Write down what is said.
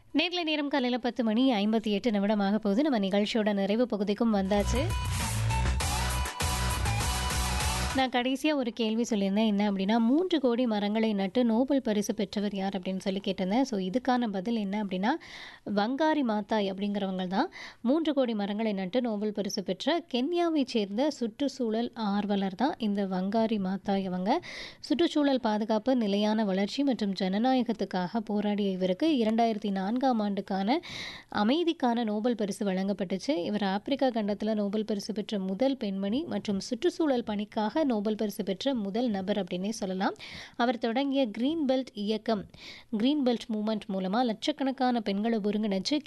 நேர்ல நேரம் காலையில் பத்து மணி ஐம்பத்தி எட்டு நிமிடமாக போகுது நம்ம நிகழ்ச்சியோட நிறைவு பகுதிக்கும் வந்தாச்சு நான் கடைசியாக ஒரு கேள்வி சொல்லியிருந்தேன் என்ன அப்படின்னா மூன்று கோடி மரங்களை நட்டு நோபல் பரிசு பெற்றவர் யார் அப்படின்னு சொல்லி கேட்டிருந்தேன் ஸோ இதுக்கான பதில் என்ன அப்படின்னா வங்காரி மாத்தாய் அப்படிங்கிறவங்க தான் மூன்று கோடி மரங்களை நட்டு நோபல் பரிசு பெற்ற கென்யாவைச் சேர்ந்த சுற்றுச்சூழல் ஆர்வலர் தான் இந்த வங்காரி மாத்தாய் அவங்க சுற்றுச்சூழல் பாதுகாப்பு நிலையான வளர்ச்சி மற்றும் ஜனநாயகத்துக்காக போராடிய இவருக்கு இரண்டாயிரத்தி நான்காம் ஆண்டுக்கான அமைதிக்கான நோபல் பரிசு வழங்கப்பட்டுச்சு இவர் ஆப்பிரிக்கா கண்டத்தில் நோபல் பரிசு பெற்ற முதல் பெண்மணி மற்றும் சுற்றுச்சூழல் பணிக்காக நோபல் பரிசு பெற்ற முதல் நபர் அப்படின்னே சொல்லலாம் அவர் தொடங்கிய கிரீன் பெல்ட் இயக்கம் கிரீன் பெல்ட் மூமெண்ட் மூலமாக லட்சக்கணக்கான பெண்களை ஒருங்கிணைச்சு